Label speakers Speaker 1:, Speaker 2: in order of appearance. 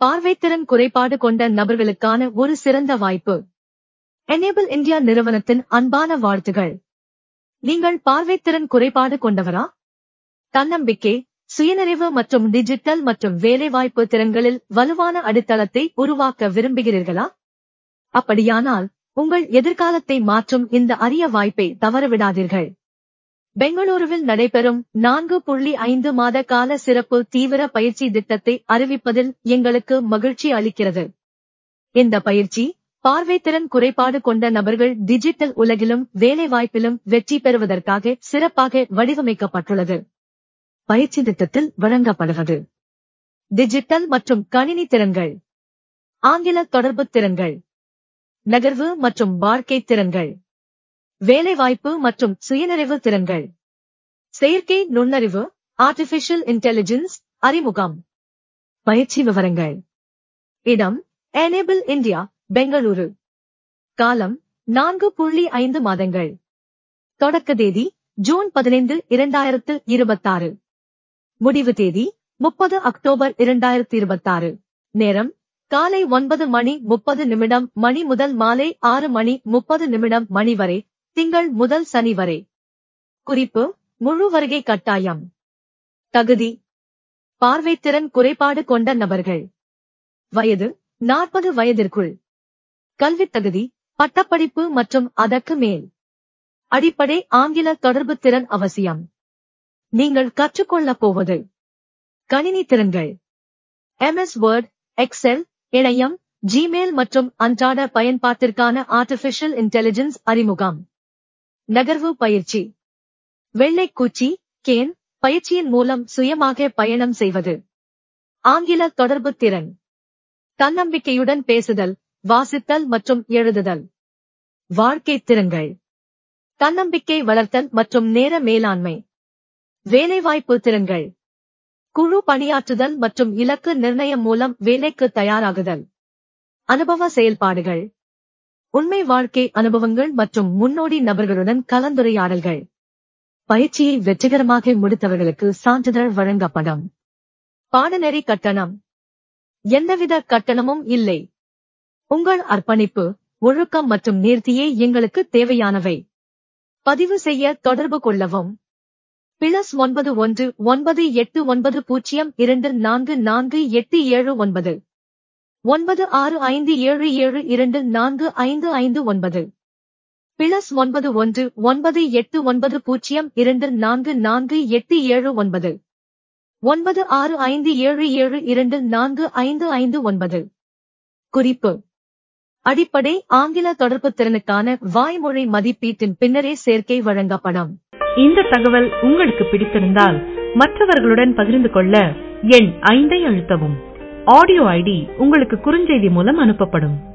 Speaker 1: பார்வைத்திறன் குறைபாடு கொண்ட நபர்களுக்கான ஒரு சிறந்த வாய்ப்பு எனேபிள் இந்தியா நிறுவனத்தின் அன்பான வாழ்த்துகள் நீங்கள் பார்வைத்திறன் குறைபாடு கொண்டவரா தன்னம்பிக்கை சுயநிறைவு மற்றும் டிஜிட்டல் மற்றும் வேலைவாய்ப்பு திறன்களில் வலுவான அடித்தளத்தை உருவாக்க விரும்புகிறீர்களா அப்படியானால் உங்கள் எதிர்காலத்தை மாற்றும் இந்த அரிய வாய்ப்பை தவறவிடாதீர்கள் பெங்களூருவில் நடைபெறும் நான்கு புள்ளி ஐந்து மாத கால சிறப்பு தீவிர பயிற்சி திட்டத்தை அறிவிப்பதில் எங்களுக்கு மகிழ்ச்சி அளிக்கிறது இந்த பயிற்சி பார்வைத்திறன் குறைபாடு கொண்ட நபர்கள் டிஜிட்டல் உலகிலும் வேலைவாய்ப்பிலும் வெற்றி பெறுவதற்காக சிறப்பாக வடிவமைக்கப்பட்டுள்ளது பயிற்சி திட்டத்தில் வழங்கப்படுவது டிஜிட்டல் மற்றும் கணினி திறன்கள் ஆங்கில தொடர்பு திறன்கள் நகர்வு மற்றும் வாழ்க்கை திறன்கள் வேலைவாய்ப்பு மற்றும் சுயநிறைவு திறன்கள் செயற்கை நுண்ணறிவு ஆர்டிபிஷியல் இன்டெலிஜென்ஸ் அறிமுகம் பயிற்சி விவரங்கள் இடம் எனேபிள் இந்தியா பெங்களூரு காலம் நான்கு புள்ளி ஐந்து மாதங்கள் தொடக்க தேதி ஜூன் பதினைந்து இரண்டாயிரத்து இருபத்தாறு முடிவு தேதி முப்பது அக்டோபர் இரண்டாயிரத்து இருபத்தாறு நேரம் காலை ஒன்பது மணி முப்பது நிமிடம் மணி முதல் மாலை ஆறு மணி முப்பது நிமிடம் மணி வரை திங்கள் முதல் சனி வரை குறிப்பு முழு வருகை கட்டாயம் தகுதி பார்வைத்திறன் குறைபாடு கொண்ட நபர்கள் வயது நாற்பது வயதிற்குள் கல்வித் தகுதி பட்டப்படிப்பு மற்றும் அதற்கு மேல் அடிப்படை ஆங்கில தொடர்பு திறன் அவசியம் நீங்கள் கற்றுக்கொள்ளப் போவது கணினி திறன்கள் எம்எஸ் வேர்ட் எக்ஸெல் இணையம் ஜிமெயில் மற்றும் அன்றாட பயன்பாட்டிற்கான ஆர்டிபிஷியல் இன்டெலிஜென்ஸ் அறிமுகம் நகர்வு பயிற்சி வெள்ளைக்கூச்சி கேன் பயிற்சியின் மூலம் சுயமாக பயணம் செய்வது ஆங்கில தொடர்பு திறன் தன்னம்பிக்கையுடன் பேசுதல் வாசித்தல் மற்றும் எழுதுதல் வாழ்க்கை திறன்கள் தன்னம்பிக்கை வளர்த்தல் மற்றும் நேர மேலாண்மை வேலைவாய்ப்பு திறன்கள் குழு பணியாற்றுதல் மற்றும் இலக்கு நிர்ணயம் மூலம் வேலைக்கு தயாராகுதல் அனுபவ செயல்பாடுகள் உண்மை வாழ்க்கை அனுபவங்கள் மற்றும் முன்னோடி நபர்களுடன் கலந்துரையாடல்கள் பயிற்சியை வெற்றிகரமாக முடித்தவர்களுக்கு சான்றிதழ் வழங்கப்படும் பாடநெறி கட்டணம் எந்தவித கட்டணமும் இல்லை உங்கள் அர்ப்பணிப்பு ஒழுக்கம் மற்றும் நேர்த்தியே எங்களுக்கு தேவையானவை பதிவு செய்ய தொடர்பு கொள்ளவும் பிளஸ் ஒன்பது ஒன்று ஒன்பது எட்டு ஒன்பது பூஜ்ஜியம் இரண்டு நான்கு நான்கு எட்டு ஏழு ஒன்பது ஒன்பது ஆறு ஐந்து ஏழு ஏழு இரண்டு நான்கு ஐந்து ஐந்து ஒன்பது பிளஸ் ஒன்பது ஒன்று ஒன்பது எட்டு ஒன்பது பூஜ்ஜியம் இரண்டு நான்கு நான்கு எட்டு ஏழு ஒன்பது ஒன்பது ஆறு ஐந்து ஏழு ஏழு இரண்டு நான்கு ஐந்து ஐந்து ஒன்பது குறிப்பு அடிப்படை ஆங்கில தொடர்பு திறனுக்கான வாய்மொழி மதிப்பீட்டின் பின்னரே சேர்க்கை வழங்கப்படும்
Speaker 2: இந்த தகவல் உங்களுக்கு பிடித்திருந்தால் மற்றவர்களுடன் பகிர்ந்து கொள்ள எண் ஐந்தை அழுத்தவும் ஆடியோ ஐடி உங்களுக்கு குறுஞ்செய்தி மூலம் அனுப்பப்படும்